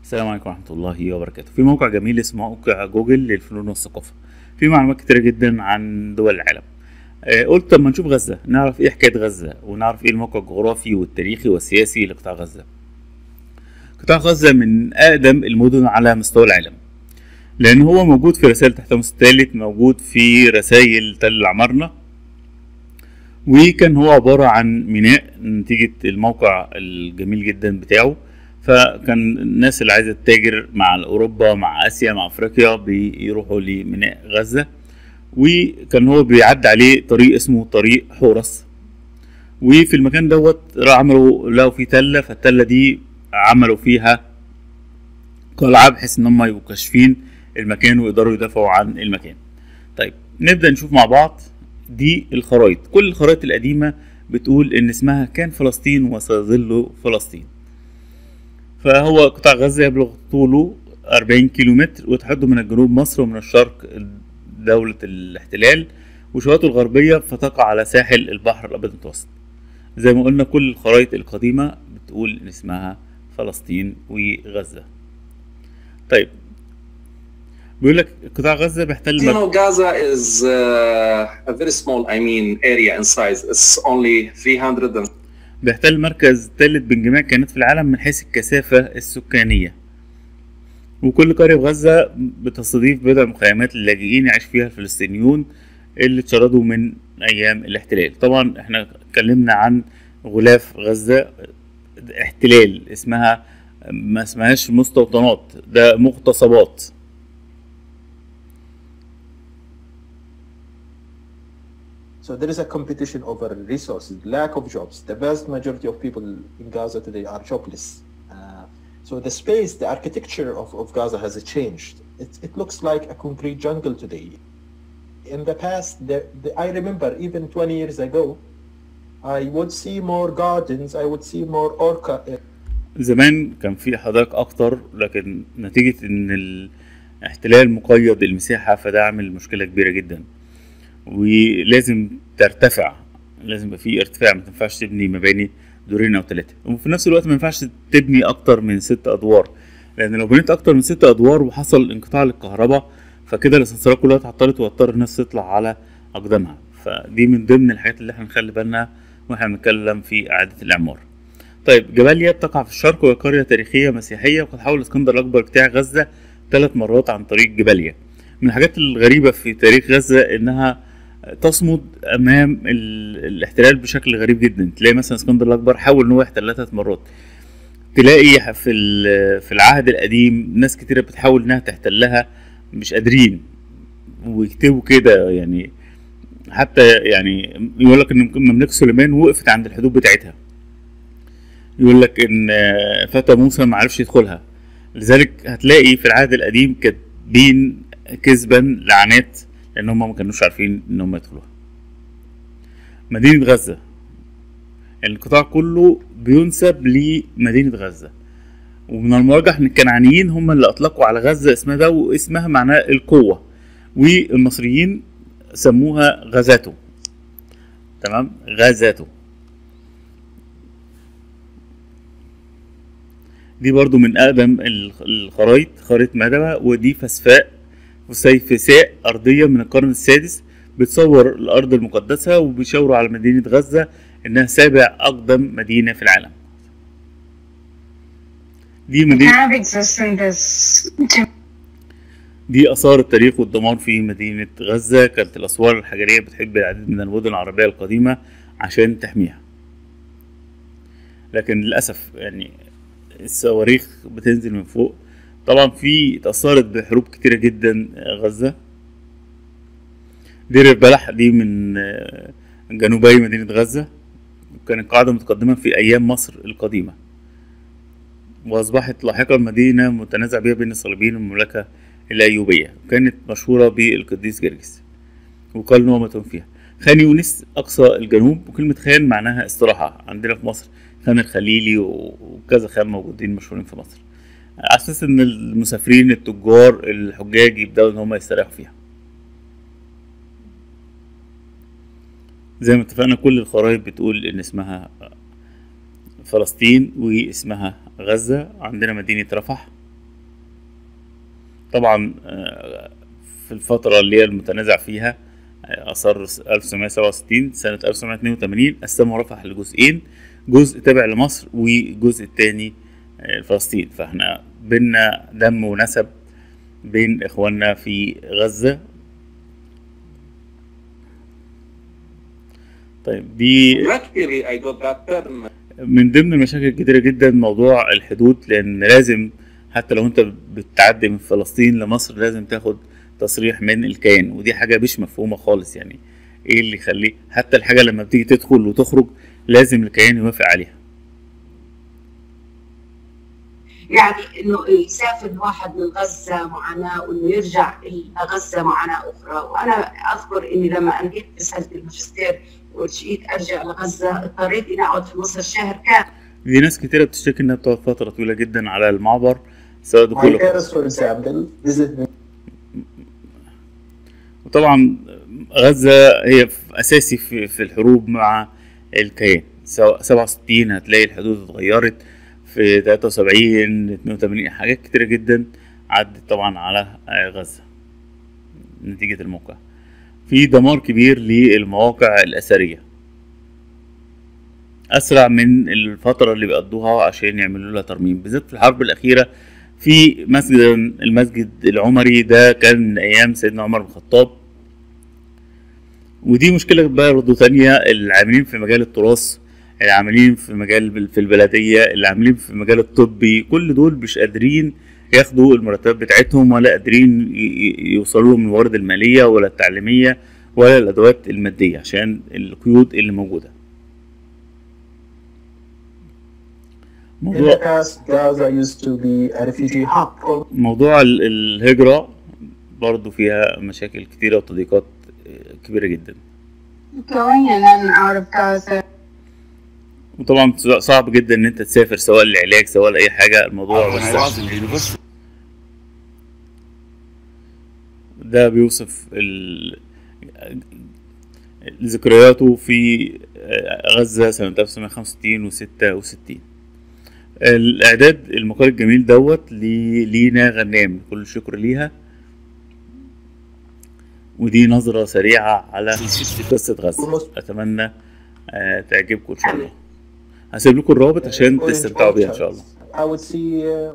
السلام عليكم ورحمة الله وبركاته في موقع جميل اسمه موقع جوجل للفنون والثقافة في معلومات كتيرة جدا عن دول العالم آه، قلت طب ما نشوف غزة نعرف ايه حكاية غزة ونعرف ايه الموقع الجغرافي والتاريخي والسياسي لقطاع غزة قطاع غزة من أقدم المدن على مستوى العالم لأن هو موجود في رسائل تحتمس الثالث موجود في رسائل تل العمارنة وكان هو عبارة عن ميناء نتيجة الموقع الجميل جدا بتاعه فكان الناس اللي عايزة تتاجر مع أوروبا مع آسيا مع أفريقيا بيروحوا لميناء غزة وكان هو بيعدي عليه طريق اسمه طريق حورس وفي المكان دوت عملوا لقوا فيه تلة فالتلة دي عملوا فيها قلعة بحيث إن هم يبقوا كاشفين المكان ويقدروا يدافعوا عن المكان. طيب نبدأ نشوف مع بعض دي الخرايط، كل الخرايط القديمة بتقول إن اسمها كان فلسطين وسيظل فلسطين. فهو قطاع غزة يبلغ طوله 40 كيلومتر وتحده من الجنوب مصر ومن الشرق دولة الاحتلال وشواطئه الغربية فتقع على ساحل البحر الأبيض المتوسط. زي ما قلنا كل الخرايط القديمة بتقول إن اسمها فلسطين وغزة. طيب بيقول لك قطاع غزة بيحتل You know, Gaza is uh, a very small, I mean, area in size. It's only 300 and بيحتل المركز الثالث بانجماع الكيانات في العالم من حيث الكثافة السكانية وكل قرية في غزة بتستضيف بضع مخيمات للاجئين يعيش فيها الفلسطينيون اللي اتشردوا من أيام الاحتلال طبعا احنا اتكلمنا عن غلاف غزة احتلال اسمها ما اسمهاش مستوطنات ده مغتصبات So there is a competition over resources, lack of jobs. The vast majority of people in Gaza today are jobless. Uh, so the space, the architecture of, of Gaza has changed. It, it looks like a concrete jungle today. In the past, the, the, I remember even 20 years ago, I would see more gardens, I would see more orca, زمان كان في حدائق اكتر لكن نتيجة ان الاحتلال مقيد المساحة فده عامل مشكلة كبيرة جدا ولازم ترتفع لازم يبقى في ارتفاع ما تنفعش تبني مباني دورين او ثلاثة وفي نفس الوقت ما ينفعش تبني اكتر من ست ادوار لان لو بنيت اكتر من ست ادوار وحصل انقطاع للكهرباء فكده الاسانسيرات كلها اتعطلت واضطر الناس تطلع على اقدامها فدي من ضمن الحاجات اللي احنا نخلي بالنا واحنا بنتكلم في اعادة الاعمار طيب جباليا بتقع في الشرق وهي قرية تاريخية مسيحية وقد حاول الاسكندر الأكبر بتاع غزة ثلاث مرات عن طريق جباليا من الحاجات الغريبة في تاريخ غزة إنها تصمد أمام ال... الاحتلال بشكل غريب جدا تلاقي مثلا اسكندر الأكبر حاول إن هو يحتلها ثلاث مرات تلاقي في ال... في العهد القديم ناس كتيرة بتحاول إنها تحتلها مش قادرين ويكتبوا كده يعني حتى يعني يقول لك إن مملكة سليمان وقفت عند الحدود بتاعتها يقول لك ان فتى موسى ما عرفش يدخلها لذلك هتلاقي في العهد القديم كاتبين كذبا لعنات لان هم ما كانوش عارفين ان هم يدخلوها مدينة غزة القطاع كله بينسب لمدينة غزة ومن المرجح ان الكنعانيين هم اللي اطلقوا على غزة اسمها ده واسمها معناه القوة والمصريين سموها غزاته تمام غزاته دي برضو من أقدم الخرايط خريطة مدبة ودي فسفاء وسيفساء أرضية من القرن السادس بتصور الأرض المقدسة وبيشاوروا على مدينة غزة إنها سابع أقدم مدينة في العالم دي مدينة have existed this to دي آثار التاريخ والدمار في مدينة غزة كانت الأسوار الحجرية بتحب العديد من المدن العربية القديمة عشان تحميها لكن للأسف يعني الصواريخ بتنزل من فوق طبعا في اتأثرت بحروب كتيرة جدا غزة دير البلح دي من جنوبي مدينة غزة كانت قاعدة متقدمة في أيام مصر القديمة وأصبحت لاحقا مدينة متنازع بها بين الصليبيين والمملكة الأيوبية كانت مشهورة بالقديس جرجس وقال إن هو مدفون فيها خان يونس أقصى الجنوب وكلمة خان معناها استراحة عندنا في مصر خان الخليلي وكذا خان موجودين مشهورين في مصر على اساس ان المسافرين التجار الحجاج يبداوا ان هم يستريحوا فيها زي ما اتفقنا كل الخرائط بتقول ان اسمها فلسطين واسمها غزة عندنا مدينة رفح طبعا آه، في الفترة اللي هي المتنازع فيها آه، أصر 1967 سنة 1982 قسموا رفح لجزئين جزء تابع لمصر وجزء التاني آه، لفلسطين فاحنا بينا دم ونسب بين إخواننا في غزة طيب دي Luckily, I got that term من ضمن المشاكل الكتيرة جدا موضوع الحدود لأن لازم حتى لو أنت بتعدي من فلسطين لمصر لازم تاخد تصريح من الكيان ودي حاجة مش مفهومة خالص يعني إيه اللي يخليه حتى الحاجة لما بتيجي تدخل وتخرج لازم الكيان يوافق عليها يعني انه يسافر واحد من غزه معاناه وانه يرجع لغزه معاناه اخرى وانا اذكر اني لما انهيت رساله الماجستير وجيت ارجع لغزه اضطريت اني اقعد في مصر شهر كامل في ناس كتيرة بتشتكي إنها بتقعد فترة طويلة جدا على المعبر سواء My دخول parents, for example, visit me وطبعا غزة هي في- أساسي في, في الحروب مع الكيان سواء 67 هتلاقي الحدود اتغيرت في 73 82 حاجات كتيرة جدا عدت طبعا على آه، غزة نتيجة الموقع في دمار كبير للمواقع الأثرية أسرع من الفترة اللي بيقضوها عشان يعملوا لها ترميم بالذات في الحرب الأخيرة في مسجد المسجد العمري ده كان من أيام سيدنا عمر بن الخطاب ودي مشكلة برضه تانية العاملين في مجال التراث العاملين في مجال في البلدية اللي عاملين في مجال الطبي كل دول مش قادرين ياخدوا المرتبات بتاعتهم ولا قادرين ي- ي- يوصلوا لهم الموارد المالية ولا التعليمية ولا الأدوات المادية عشان القيود اللي موجودة In the موضوع past, Gaza used to be a refugee hub for موضوع ال- الهجرة برضو فيها مشاكل كتيرة وتضييقات آه، كبيرة جدا Going in and out of Gaza وطبعا صعب جدا ان انت تسافر سواء للعلاج سواء لاي حاجه الموضوع مش سهل ده بيوصف ال... ذكرياته في غزة سنة 1965 و 66 الإعداد المقال الجميل دوت لي- لينا غنام كل الشكر ليها ودي نظرة سريعة على قصة غزة أتمنى آه، تعجبكم إن شاء الله هسيب لكم الرابط عشان going تستمتعوا بيها إن شاء الله I would see uh,